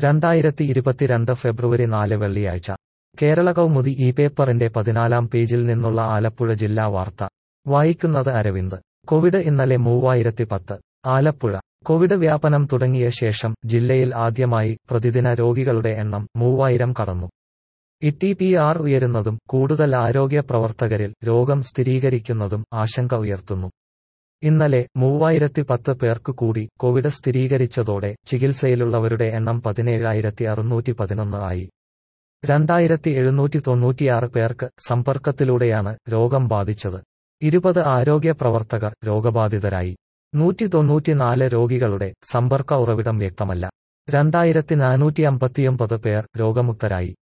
രണ്ടായിരത്തി ഇരുപത്തിരണ്ട് ഫെബ്രുവരി നാല് വെള്ളിയാഴ്ച കേരള കൗമുദി ഈ പേപ്പറിന്റെ പതിനാലാം പേജിൽ നിന്നുള്ള ആലപ്പുഴ ജില്ലാ വാർത്ത വായിക്കുന്നത് അരവിന്ദ് കോവിഡ് ഇന്നലെ മൂവായിരത്തി പത്ത് ആലപ്പുഴ കോവിഡ് വ്യാപനം തുടങ്ങിയ ശേഷം ജില്ലയിൽ ആദ്യമായി പ്രതിദിന രോഗികളുടെ എണ്ണം മൂവായിരം കടന്നു ഇ പി ആർ ഉയരുന്നതും കൂടുതൽ ആരോഗ്യ പ്രവർത്തകരിൽ രോഗം സ്ഥിരീകരിക്കുന്നതും ആശങ്ക ഉയർത്തുന്നു ഇന്നലെ മൂവായിരത്തി പത്ത് പേർക്ക് കൂടി കോവിഡ് സ്ഥിരീകരിച്ചതോടെ ചികിത്സയിലുള്ളവരുടെ എണ്ണം പതിനേഴായിരത്തി അറുന്നൂറ്റി പതിനൊന്ന് ആയി രണ്ടായിരത്തി എഴുന്നൂറ്റി തൊണ്ണൂറ്റിയാറ് പേർക്ക് സമ്പർക്കത്തിലൂടെയാണ് രോഗം ബാധിച്ചത് ഇരുപത് ആരോഗ്യ പ്രവർത്തകർ രോഗബാധിതരായി നൂറ്റി തൊണ്ണൂറ്റിനാല് രോഗികളുടെ സമ്പർക്ക ഉറവിടം വ്യക്തമല്ല രണ്ടായിരത്തി നാനൂറ്റി അമ്പത്തിയൊമ്പത് പേർ രോഗമുക്തരായി